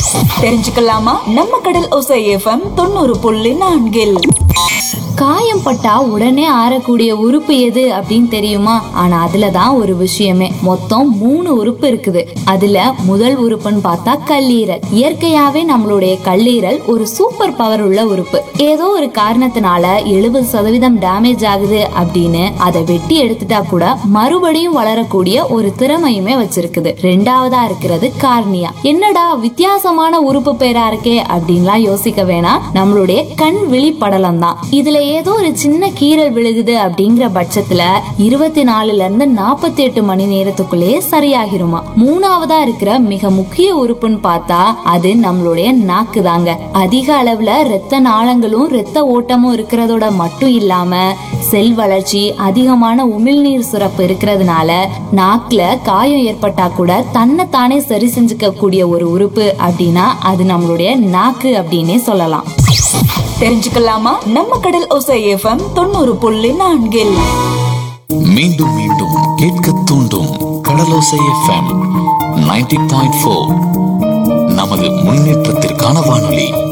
தெரிஞ்சுக்கலாமா நம்ம கடல் ஒசை எஃப்எம் தொண்ணூறு புள்ளி நான்கில் காயம் பட்டா உடனே ஆறக்கூடிய உறுப்பு எது அப்படின்னு தெரியுமா ஆனா அதுல தான் ஒரு விஷயமே மொத்தம் மூணு உறுப்பு இருக்குது அதுல முதல் உறுப்புன்னு பார்த்தா கல்லீரல் இயற்கையாவே நம்மளுடைய கல்லீரல் ஒரு சூப்பர் பவர் உள்ள உறுப்பு ஏதோ ஒரு காரணத்தினால எழுபது சதவீதம் டேமேஜ் ஆகுது அப்படின்னு அதை வெட்டி எடுத்துட்டா கூட மறுபடியும் வளரக்கூடிய ஒரு திறமையுமே வச்சிருக்குது ரெண்டாவதா இருக்கிறது கார்னியா என்னடா வித்தியாசமான உறுப்பு பேரா இருக்கே அப்படின்லாம் யோசிக்க வேணாம் நம்மளுடைய கண் விழி படலம் தான் இதுல ஏதோ ஒரு சின்ன கீறல் விழுகுது அப்படிங்கிற பட்சத்துல இருபத்தி நாலுல இருந்து நாற்பத்தி எட்டு மணி நேரத்துக்குள்ளேயே சரியாகிருமா மூணாவதா இருக்கிற மிக முக்கிய உறுப்புன்னு பார்த்தா அது நம்மளுடைய நாக்கு தாங்க அதிக அளவுல இரத்த நாளங்களும் இரத்த ஓட்டமும் இருக்கிறதோட மட்டும் இல்லாம செல் வளர்ச்சி அதிகமான உமிழ்நீர் சுரப்பு இருக்கிறதுனால நாக்குல காயம் ஏற்பட்டா கூட தன்னை தானே சரி செஞ்சுக்க கூடிய ஒரு உறுப்பு அப்படின்னா அது நம்மளுடைய நாக்கு அப்படின்னே சொல்லலாம் தெரிஞ்சுக்கலாமா நம்ம கடல் ஒசை எஃப்எம் தொண்ணூறு புள்ளி நான்கில் மீண்டும் மீண்டும் கேட்க தூண்டும் Kadalosai FM ninety point four நமது முன்னேற்றத்திற்கான வானொலி